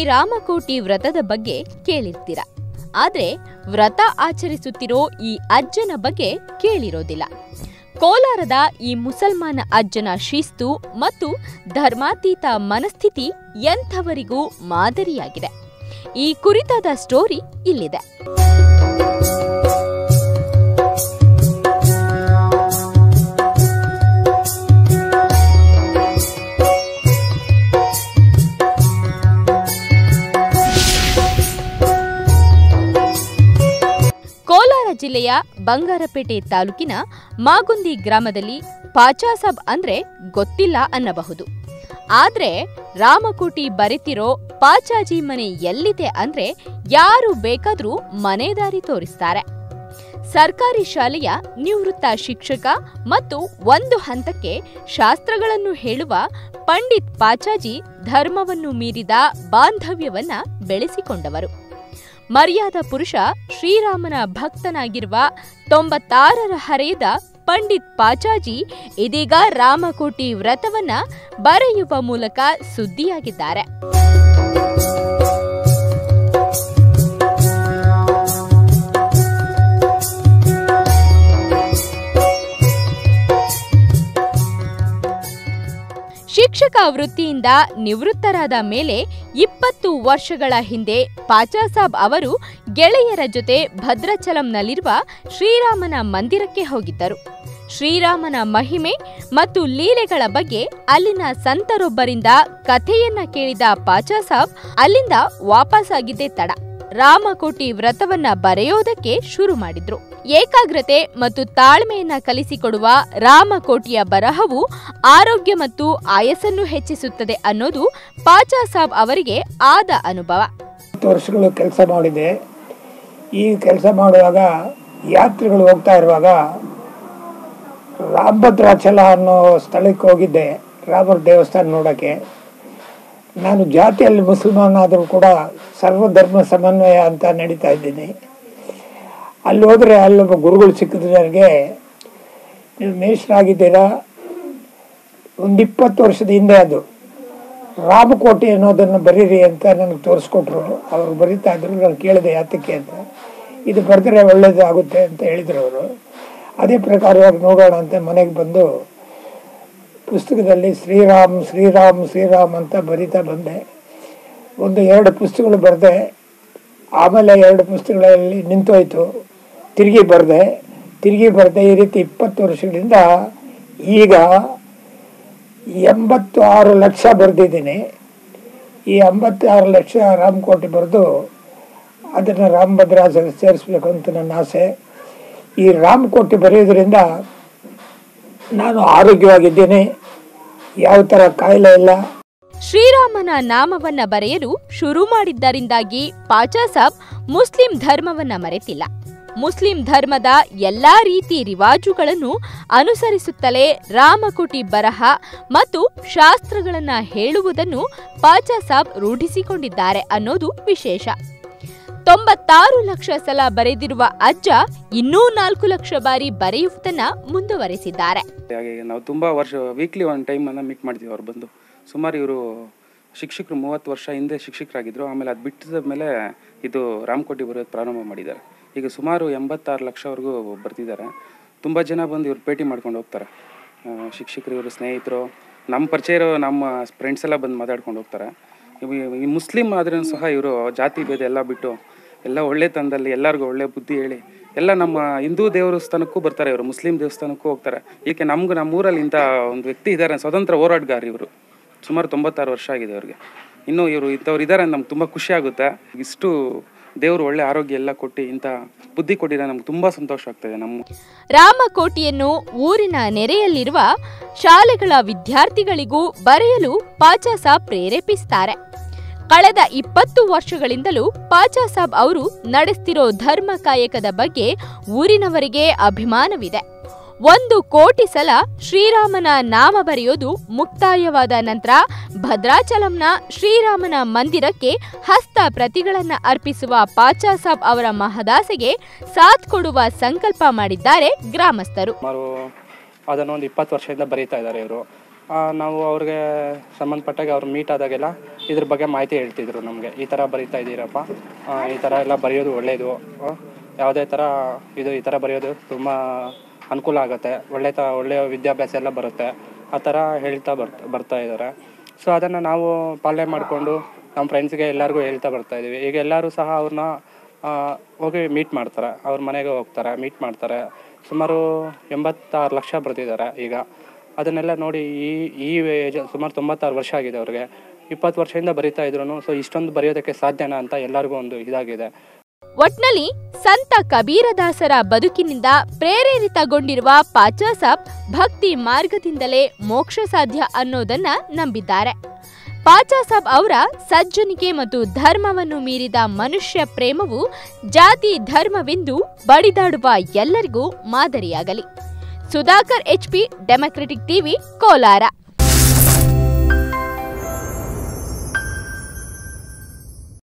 ರಾಮಕೋಟಿ ವ್ರತದ ಬಗ್ಗೆ ಕೇಳಿರ್ತೀರ ಆದ್ರೆ ವ್ರತ ಆಚರಿಸುತ್ತಿರೋ ಈ ಅಜ್ಜನ ಬಗ್ಗೆ ಕೇಳಿರೋದಿಲ್ಲ ಕೋಲಾರದ ಈ ಮುಸಲ್ಮಾನ ಅಜ್ಜನ ಶಿಸ್ತು ಮತ್ತು ಧರ್ಮಾತೀತ ಮನಸ್ಥಿತಿ ಎಂಥವರಿಗೂ ಮಾದರಿಯಾಗಿದೆ ಈ ಕುರಿತಾದ ಸ್ಟೋರಿ ಇಲ್ಲಿದೆ ಕೋಲಾರ ಜಿಲ್ಲೆಯ ಬಂಗಾರಪೇಟೆ ತಾಲೂಕಿನ ಮಾಗುಂದಿ ಗ್ರಾಮದಲ್ಲಿ ಪಾಚಾಸಾಬ್ ಅಂದ್ರೆ ಗೊತ್ತಿಲ್ಲ ಅನ್ನಬಹುದು ಆದ್ರೆ ರಾಮಕೋಟಿ ಬರೆತಿರೋ ಪಾಚಾಜಿ ಮನೆ ಎಲ್ಲಿದೆ ಅಂದ್ರೆ ಯಾರು ಬೇಕಾದ್ರೂ ಮನೆದಾರಿ ತೋರಿಸ್ತಾರೆ ಸರ್ಕಾರಿ ಶಾಲೆಯ ನಿವೃತ್ತ ಶಿಕ್ಷಕ ಮತ್ತು ಒಂದು ಹಂತಕ್ಕೆ ಶಾಸ್ತ್ರಗಳನ್ನು ಹೇಳುವ ಪಂಡಿತ್ ಪಾಚಾಜಿ ಧರ್ಮವನ್ನು ಮೀರಿದ ಬಾಂಧವ್ಯವನ್ನ ಬೆಳೆಸಿಕೊಂಡವರು ಮರ್ಯಾದ ಪುರುಷ ಶ್ರೀರಾಮನ ಭಕ್ತನಾಗಿರುವ ತೊಂಬತ್ತಾರರ ಹರೆಯದ ಪಂಡಿತ್ ಪಾಚಾಜಿ ಇದೀಗ ರಾಮಕೋಟಿ ವ್ರತವನ್ನ ಬರೆಯುವ ಮೂಲಕ ಸುದ್ದಿಯಾಗಿದ್ದಾರೆ ಶಿಕ್ಷಕ ವೃತ್ತಿಯಿಂದ ನಿವೃತ್ತರಾದ ಮೇಲೆ ಇಪ್ಪತ್ತು ವರ್ಷಗಳ ಹಿಂದೆ ಪಾಚಾಸಾಬ್ ಅವರು ಗೆಳೆಯರ ಜೊತೆ ಭದ್ರಾಚಲಂನಲ್ಲಿರುವ ಶ್ರೀರಾಮನ ಮಂದಿರಕ್ಕೆ ಹೋಗಿದ್ದರು ಶ್ರೀರಾಮನ ಮಹಿಮೆ ಮತ್ತು ಲೀಲೆಗಳ ಬಗ್ಗೆ ಅಲ್ಲಿನ ಸಂತರೊಬ್ಬರಿಂದ ಕಥೆಯನ್ನ ಕೇಳಿದ ಪಾಚಾಸಾಬ್ ಅಲ್ಲಿಂದ ವಾಪಸ್ಸಾಗಿದ್ದೇ ತಡ ರಾಮಕೋಟಿ ವ್ರತವನ್ನ ಬರೆಯೋದಕ್ಕೆ ಶುರು ಮಾಡಿದ್ರು ಏಕಾಗ್ರತೆ ಮತ್ತು ತಾಳ್ಮೆಯನ್ನ ಕಲಿಸಿಕೊಡುವ ರಾಮಕೋಟಿಯ ಬರಹವು ಆರೋಗ್ಯ ಮತ್ತು ಆಯಸ್ಸನ್ನು ಹೆಚ್ಚಿಸುತ್ತದೆ ಅನ್ನೋದು ಪಾಚಾಸಾಬ್ ಅವರಿಗೆ ಆದ ಅನುಭವ ಹತ್ತು ವರ್ಷಗಳು ಕೆಲಸ ಮಾಡಿದೆ ಈ ಕೆಲಸ ಮಾಡುವಾಗ ಯಾತ್ರೆಗಳು ಹೋಗ್ತಾ ಇರುವಾಗ ರಾಮಭದ್ರಾಚಲ ಅನ್ನೋ ಸ್ಥಳಕ್ಕೆ ಹೋಗಿದ್ದೆ ರಾಮರ ದೇವಸ್ಥಾನ ನೋಡೋಕ್ಕೆ ನಾನು ಜಾತಿಯಲ್ಲಿ ಮುಸಲ್ಮಾನ್ ಆದರೂ ಕೂಡ ಸರ್ವಧರ್ಮ ಸಮನ್ವಯ ಅಂತ ನಡೀತಾ ಇದ್ದೀನಿ ಅಲ್ಲಿ ಹೋದರೆ ಅಲ್ಲೊಬ್ಬ ಗುರುಗಳು ಸಿಕ್ಕಿದ್ರು ನನಗೆ ನೀವು ಮೇಷರಾಗಿದ್ದೀರಾ ಒಂದು ಇಪ್ಪತ್ತು ವರ್ಷದ ಹಿಂದೆ ಅದು ರಾಮಕೋಟೆ ಅನ್ನೋದನ್ನು ಬರೀರಿ ಅಂತ ನನಗೆ ತೋರಿಸ್ಕೊಟ್ರು ಅವರು ಬರೀತಾ ಇದ್ರು ನಾನು ಕೇಳಿದೆ ಯಾತಕ್ಕೆ ಅಂತ ಇದು ಬರೆದ್ರೆ ಒಳ್ಳೇದು ಆಗುತ್ತೆ ಅಂತ ಹೇಳಿದ್ರು ಅವರು ಅದೇ ಪ್ರಕಾರವಾಗಿ ನೋಡೋಣ ಅಂತ ಮನೆಗೆ ಬಂದು ಪುಸ್ತಕದಲ್ಲಿ ಶ್ರೀರಾಮ್ ಶ್ರೀರಾಮ್ ಶ್ರೀರಾಮ್ ಅಂತ ಬರಿತಾ ಬಂದೆ ಒಂದು ಎರಡು ಪುಸ್ತಕಗಳು ಬರೆದೆ ಆಮೇಲೆ ಎರಡು ಪುಸ್ತಕಗಳಲ್ಲಿ ನಿಂತೋಯ್ತು ತಿರುಗಿ ಬರೆದೆ ತಿರುಗಿ ಬರೆದೆ ಈ ರೀತಿ ಇಪ್ಪತ್ತು ವರ್ಷಗಳಿಂದ ಈಗ ಎಂಬತ್ತು ಆರು ಲಕ್ಷ ಬರೆದಿದ್ದೀನಿ ಈ ಎಂಬತ್ತಾರು ಲಕ್ಷ ರಾಮಕೋಟೆ ಬರೆದು ಅದನ್ನು ರಾಮಭದ್ರಾಸಲ್ಲಿ ಸೇರಿಸ್ಬೇಕು ಅಂತ ನನ್ನ ಆಸೆ ಈ ರಾಮಕೋಟೆ ಬರೆಯೋದ್ರಿಂದ ನಾನು ಆರೋಗ್ಯವಾಗಿದ್ದೀನಿ ಯಾವ ಥರ ಕಾಯಿಲೆ ಇಲ್ಲ ಶ್ರೀರಾಮನ ನಾಮವನ್ನ ಬರೆಯಲು ಶುರು ಮಾಡಿದ್ದರಿಂದಾಗಿ ಪಾಚಾಸಾಬ್ ಮುಸ್ಲಿಂ ಧರ್ಮವನ್ನ ಮರೆತಿಲ್ಲ ಮುಸ್ಲಿಂ ಧರ್ಮದ ಎಲ್ಲಾ ರೀತಿ ರಿವಾಜುಗಳನ್ನು ಅನುಸರಿಸುತ್ತಲೇ ರಾಮಕುಟಿ ಬರಹ ಮತ್ತು ಶಾಸ್ತ್ರಗಳನ್ನ ಹೇಳುವುದನ್ನು ಪಾಚಾಸಾಬ್ ರೂಢಿಸಿಕೊಂಡಿದ್ದಾರೆ ಅನ್ನೋದು ವಿಶೇಷ ತೊಂಬತ್ತಾರು ಲಕ್ಷ ಸಲ ಬರೆದಿರುವ ಅಜ್ಜ ಇನ್ನೂ ನಾಲ್ಕು ಲಕ್ಷ ಬಾರಿ ಬರೆಯುವುದನ್ನ ಮುಂದುವರೆಸಿದ್ದಾರೆ ಹಾಗೆ ನಾವು ತುಂಬ ವರ್ಷ ವೀಕ್ಲಿ ಒಂದು ಟೈಮನ್ನು ಮೀಟ್ ಮಾಡ್ತೀವಿ ಅವ್ರು ಬಂದು ಸುಮಾರು ಇವರು ಶಿಕ್ಷಕರು ಮೂವತ್ತು ವರ್ಷ ಹಿಂದೆ ಶಿಕ್ಷಕರಾಗಿದ್ದರು ಆಮೇಲೆ ಅದು ಬಿಟ್ಟಿದ ಮೇಲೆ ಇದು ರಾಮಕೋಟಿ ಬರೆಯೋದು ಪ್ರಾರಂಭ ಮಾಡಿದ್ದಾರೆ ಈಗ ಸುಮಾರು ಎಂಬತ್ತಾರು ಲಕ್ಷವರೆಗೂ ಬರ್ತಿದ್ದಾರೆ ತುಂಬ ಜನ ಬಂದು ಇವ್ರು ಭೇಟಿ ಮಾಡ್ಕೊಂಡು ಹೋಗ್ತಾರೆ ಆ, ಶಿಕ್ಷಕರು ಇವರು ಸ್ನೇಹಿತರು ನಮ್ಮ ಪರಿಚಯ ಇರೋ ನಮ್ಮ ಫ್ರೆಂಡ್ಸ್ ಎಲ್ಲ ಬಂದು ಮಾತಾಡ್ಕೊಂಡು ಹೋಗ್ತಾರೆ ಇವ್- ಈ ಮುಸ್ಲಿಂ ಆದ್ರೂ ಸಹ ಇವರು ಜಾತಿ ಭೇದ ಎಲ್ಲ ಬಿಟ್ಟು ಎಲ್ಲ ಒಳ್ಳೆ ತಂದಲ್ಲಿ ಎಲ್ಲರಿಗೂ ಒಳ್ಳೆ ಬುದ್ಧಿ ಹೇಳಿ ಎಲ್ಲ ನಮ್ಮ ಹಿಂದೂ ದೇವಸ್ಥಾನಕ್ಕೂ ಬರ್ತಾರೆ ಇವರು ಮುಸ್ಲಿಂ ದೇವಸ್ಥಾನಕ್ಕೂ ಹೋಗ್ತಾರೆ ಏಕೆ ನಮ್ಗೆ ನಮ್ಮ ಊರಲ್ಲಿ ಇಂಥ ಒಂದು ವ್ಯಕ್ತಿ ಇದ್ದಾರೆ ಸ್ವತಂತ್ರ ಹೋರಾಟಗಾರ ಇವರು ಸುಮಾರು ತೊಂಬತ್ತಾರು ವರ್ಷ ಆಗಿದೆ ಅವ್ರಿಗೆ ಇನ್ನೂ ಇವರು ಇಂಥವ್ರು ಇದ್ದಾರೆ ನಮ್ಗೆ ತುಂಬ ಖುಷಿ ಆಗುತ್ತೆ ಇಷ್ಟು ದೇವರು ಒಳ್ಳೆ ಆರೋಗ್ಯ ಎಲ್ಲ ಕೊಟ್ಟು ಇಂಥ ಬುದ್ಧಿ ಕೊಟ್ಟಿದ್ದಾರೆ ನಮ್ಗೆ ತುಂಬ ಸಂತೋಷ ಆಗ್ತದೆ ನಮ್ಮ ರಾಮಕೋಟಿಯನ್ನು ಊರಿನ ನೆರೆಯಲ್ಲಿರುವ ಶಾಲೆಗಳ ವಿದ್ಯಾರ್ಥಿಗಳಿಗೂ ಬರೆಯಲು ಪಾಚಾಸಾಬ್ ಪ್ರೇರೇಪಿಸುತ್ತಾರೆ ಕಳೆದ ಇಪ್ಪತ್ತು ವರ್ಷಗಳಿಂದಲೂ ಪಾಚಾಸಾಬ್ ಅವರು ನಡೆಸ್ತಿರೋ ಧರ್ಮ ಕಾಯಕದ ಬಗ್ಗೆ ಊರಿನವರಿಗೆ ಅಭಿಮಾನವಿದೆ ಒಂದು ಕೋಟಿ ಸಲ ಶ್ರೀರಾಮನ ನಾಮ ಬರೆಯೋದು ಮುಕ್ತಾಯವಾದ ನಂತರ ಭದ್ರಾಚಲಂನ ಶ್ರೀರಾಮನ ಮಂದಿರಕ್ಕೆ ಹಸ್ತ ಪ್ರತಿಗಳನ್ನ ಅರ್ಪಿಸುವ ಪಾಚಾಸಾಬ್ ಅವರ ಮಹದಾಸೆಗೆ ಸಾಥ್ ಕೊಡುವ ಸಂಕಲ್ಪ ಮಾಡಿದ್ದಾರೆ ಗ್ರಾಮಸ್ಥರು ಸುಮಾರು ಅದನ್ನು ಒಂದು ಇಪ್ಪತ್ತು ವರ್ಷದಿಂದ ಬರೀತಾ ಇದ್ದಾರೆ ಇವರು ಆ, ನಾವು ಅವ್ರಿಗೆ ಸಂಬಂಧಪಟ್ಟಾಗ ಅವ್ರು ಮೀಟ್ ಆದಾಗೆಲ್ಲ ಇದ್ರ ಬಗ್ಗೆ ಮಾಹಿತಿ ಹೇಳ್ತಿದ್ರು ನಮಗೆ ಈ ಥರ ಬರೀತಾ ಇದ್ದೀರಪ್ಪ ಆ, ಈ ಥರ ಎಲ್ಲ ಬರೆಯೋದು ಒಳ್ಳೆಯದು ಯಾವುದೇ ಥರ ಇದು ಈ ಥರ ಬರೆಯೋದು ತುಂಬ ಅನುಕೂಲ ಆಗುತ್ತೆ ಒಳ್ಳೆ ತ ಒಳ್ಳೆಯ ವಿದ್ಯಾಭ್ಯಾಸ ಎಲ್ಲ ಬರುತ್ತೆ ಆ ಥರ ಹೇಳ್ತಾ ಬರ್ತಾ ಬರ್ತಾ ಇದ್ದಾರೆ ಸೊ ಅದನ್ನು ನಾವು ಪಾಲನೆ ಮಾಡಿಕೊಂಡು ನಮ್ಮ ಫ್ರೆಂಡ್ಸ್ಗೆ ಎಲ್ಲರಿಗೂ ಹೇಳ್ತಾ ಬರ್ತಾ ಇದ್ದೀವಿ ಈಗ ಎಲ್ಲರೂ ಸಹ ಅವ್ರನ್ನ ಆ, ಹೋಗಿ ಮೀಟ್ ಮಾಡ್ತಾರೆ ಅವ್ರ ಮನೆಗೆ ಹೋಗ್ತಾರೆ ಮೀಟ್ ಮಾಡ್ತಾರೆ ಸುಮಾರು ಎಂಬತ್ತಾರು ಲಕ್ಷ ಬರ್ತಿದ್ದಾರೆ ಈಗ ಅದನ್ನೆಲ್ಲ ನೋಡಿ ಈ ಈ ಏಜ್ ಸುಮಾರು ತೊಂಬತ್ತಾರು ವರ್ಷ ಆಗಿದೆ ಅವ್ರಿಗೆ ಇಪ್ಪತ್ತು ವರ್ಷದಿಂದ ಬರಿತಾ ಇದ್ರು ಸೊ ಇಷ್ಟೊಂದು ಬರೆಯೋದಕ್ಕೆ ಸಾಧ್ಯನಾ ಅಂತ ಎಲ್ಲರಿಗೂ ಒಂದು ಇದಾಗಿದೆ ಒಟ್ನಲ್ಲಿ ಸಂತ ಕಬೀರದಾಸರ ಬದುಕಿನಿಂದ ಪ್ರೇರೇರಿತಗೊಂಡಿರುವ ಪಾಚಾಸಾಬ್ ಭಕ್ತಿ ಮಾರ್ಗದಿಂದಲೇ ಮೋಕ್ಷ ಸಾಧ್ಯ ಅನ್ನೋದನ್ನ ನಂಬಿದ್ದಾರೆ ಪಾಚಾಸಾಬ್ ಅವರ ಸಜ್ಜನಿಕೆ ಮತ್ತು ಧರ್ಮವನ್ನು ಮೀರಿದ ಮನುಷ್ಯ ಪ್ರೇಮವು ಜಾತಿ ಧರ್ಮವೆಂದು ಬಡಿದಾಡುವ ಎಲ್ಲರಿಗೂ ಮಾದರಿಯಾಗಲಿ Sudhakar HP democratic TV Kolar